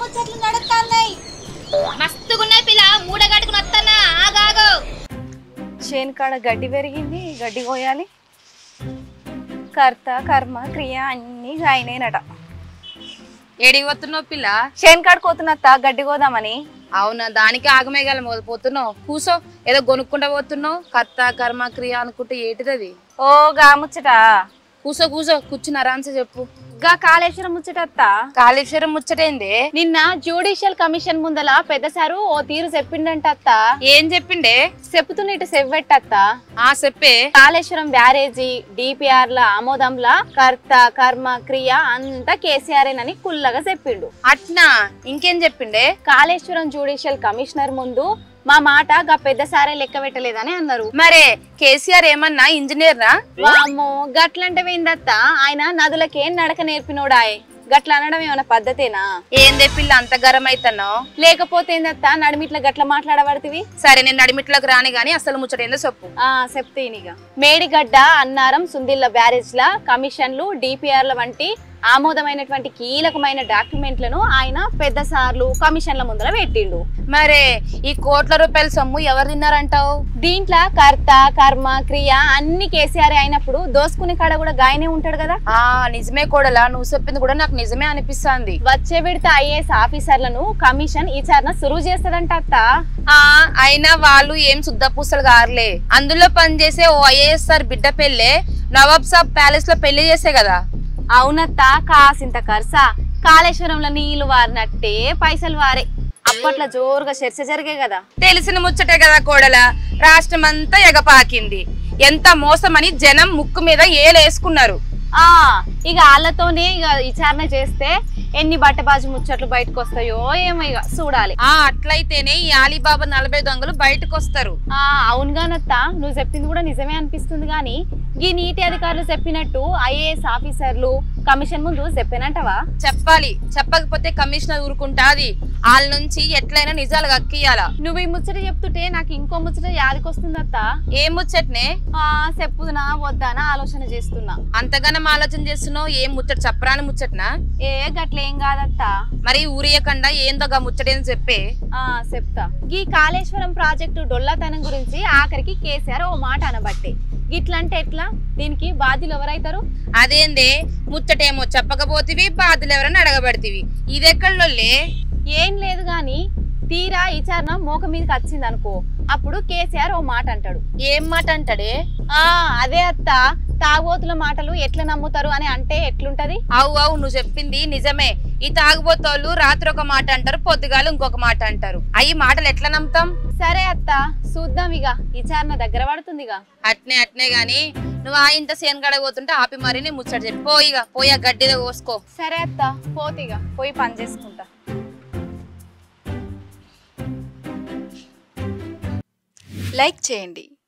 ముచ్చట్లు నడుస్తున్నాయి మస్తుగున్నాయి పిల్ల మూడగట్టుకుని వస్తానా ఆగాగు చేను కాడ గడ్డి పెరిగింది గడ్డి కోయాలి కర్త కర్మ క్రియ అన్నీ అయినాయినట ఏడికి పోతున్నావు పిల్ల చేను కాడ కోతున్నత్త గడ్డి కోదామని అవునా దానికి ఆగమేగాల పోతున్నావు కూసో ఏదో కొనుక్కుంటా పోతున్నావు కర్త కర్మ క్రియ అనుకుంటే ఏటిది ఓ గా ముచ్చట కూసో కూసో కూర్చుని ఆరాంసే చెప్పు గా కాళేశ్వరం ముచ్చటత్త కాళేశ్వరం ముచ్చటేంది నిన్న జ్యుడిషియల్ కమిషన్ ముందల పెద్ద సారు ఓ తీరు చెప్పిండంట అత్త ఏం చెప్పిండే చెప్పుతున్నట్టు సెవ్వెట్టత్త ఆ చెప్పే కాళేశ్వరం బ్యారేజీ డిపిఆర్ ల ఆమోదంల కర్త కర్మ క్రియ అంతా కేసీఆర్ అని కుల్లగా చెప్పిండు అట్నా ఇంకేం చెప్పిండే కాళేశ్వరం జ్యుడిషియల్ కమిషనర్ ముందు మా మాట గా పెద్ద సారే లెక్క పెట్టలేదని అన్నారు మరే కేసీఆర్ ఏమన్నా ఇంజనీర్నా వామ్మో గట్లంటే ఏందత్త ఆయన నదులకేం నడక నేర్పినోడాయ్ గట్ల అనడం ఏమైనా పద్ధతేనా ఏందే పిల్ల అంత గరం అవుతున్నావు లేకపోతే ఏందత్త నడిమిట్ల గట్ల మాట్లాడబడితివి సరే నేను నడిమిట్లోకి రాని గాని అసలు ముచ్చట ఏందో చెప్పు ఆ చెప్తేనిగా మేడిగడ్డ అన్నారం సుందిల్ల బ్యారేజ్ల కమిషన్లు డిపిఆర్ల వంటి ఆమోదమైనటువంటి కీలకమైన డాక్యుమెంట్లను ఆయన పెద్ద సార్లు కమిషన్ల ముందర పెట్టిండు మరే ఈ కోట్ల రూపాయల సొమ్ము ఎవరు తిన్నారంటావు దీంట్లో కర్త కర్మ క్రియ అన్ని కేసీఆర్ అయినప్పుడు దోసుకునే కాడ కూడా గాయనే ఉంటాడు కదా ఆ నిజమే కూడలా నువ్వు చెప్పింది కూడా నాకు నిజమే అనిపిస్తుంది వచ్చే విడత ఐఏఎస్ ఆఫీసర్లను కమిషన్ ఈ చారణ సురువు చేస్తదంట అత్త ఆ అయినా వాళ్ళు ఏం శుద్ధ పూసలు గారులే అందులో పనిచేసే ఓ ఐఏఎస్ సార్ బిడ్డ పెళ్ళే నవాబ్ సాబ్ ప్యాలెస్ లో పెళ్లి చేసే కదా అవునత్త కాసింత కర్సా కాళేశ్వరంలో నీళ్లు వారినట్టే పైసలు వారే అప్పట్లో జోరుగా చర్చ జరిగే కదా తెలిసిన ముచ్చటే కదా కోడల రాష్ట్రం అంతా ఎగపాకింది ఎంత మోసమని జనం ముక్కు మీద ఏలేసుకున్నారు ఆ ఇక వాళ్ళతోనే ఇక విచారణ చేస్తే ఎన్ని బట్టబాజు ముచ్చట్లు బయటకు వస్తాయో ఏమో ఇక చూడాలి ఆ అట్లయితేనే ఈ ఆలీబాబా నలభై దొంగలు బయటకు వస్తారు ఆ అవునుగానత్త నువ్వు చెప్పింది కూడా నిజమే అనిపిస్తుంది కానీ ఈ నీటి అధికారులు చెప్పినట్టు ఐఏఎస్ ఆఫీసర్లు కమిషన్ ముందు చెప్పానంటవా చెప్పాలి చెప్పకపోతే కమిషనర్ ఊరుకుంటాది వాళ్ళ నుంచి ఎట్లయినా నిజాలు కక్కియాల నువ్వు ఈ ముచ్చట చెప్తుంటే నాకు ఇంకో ముచ్చట యాదికొస్తుందత్త ఏం ముచ్చట్నే ఆ చెప్పుదునా వద్దానా ఆలోచన చేస్తున్నా అంతగానం ఆలోచన చేస్తున్నావు ఏం ముచ్చట చెప్పరాని ముచ్చటనా ఏ గట్లేం కాదత్తా మరి ఊరియకుండా ఏందో గా ముచ్చటేని చెప్పే ఆ చెప్తా ఈ కాళేశ్వరం ప్రాజెక్టు డొల్లతనం గురించి ఆఖరికి కేసీఆర్ ఓ మాట అనబట్టే గిట్లంటే ఎట్లా దీనికి బాధ్యులు ఎవరైతారు అదేందే ముచ్చటేమో చెప్పకపోతివి బాధలు ఎవరైనా అడగబడితివి ఇదెక్కడోళ్ళే ఏం లేదు గాని తీరా విచారణ మోక మీదకి వచ్చింది అనుకో అప్పుడు కేసీఆర్ ఓ మాట అంటాడు ఏం మాట అంటాడే ఆ అదే అత్త తాగోతుల మాటలు ఎట్లా నమ్ముతారు అని అంటే ఎట్లుంటది అవు అవు నువ్వు చెప్పింది నిజమే ఈ తాగుబోతోళ్ళు రాత్రి ఒక మాట అంటారు పొద్దుగాలు ఇంకొక మాట అంటారు అయ్యి మాటలు ఎట్లా నమ్ముతాం సరే అత్త చూద్దాం ఇక విచారణ దగ్గర పడుతుందిగా అట్నే అట్నే గాని నువ్వు ఆ ఇంత సేనగడ పోతుంటే ఆపి మరి నీ ముచ్చట చెప్పి పోయిగా పోయి ఆ గడ్డిలో కోసుకో సరే అత్త పోతిగా పోయి పని చేసుకుంటా లైక్ చేయండి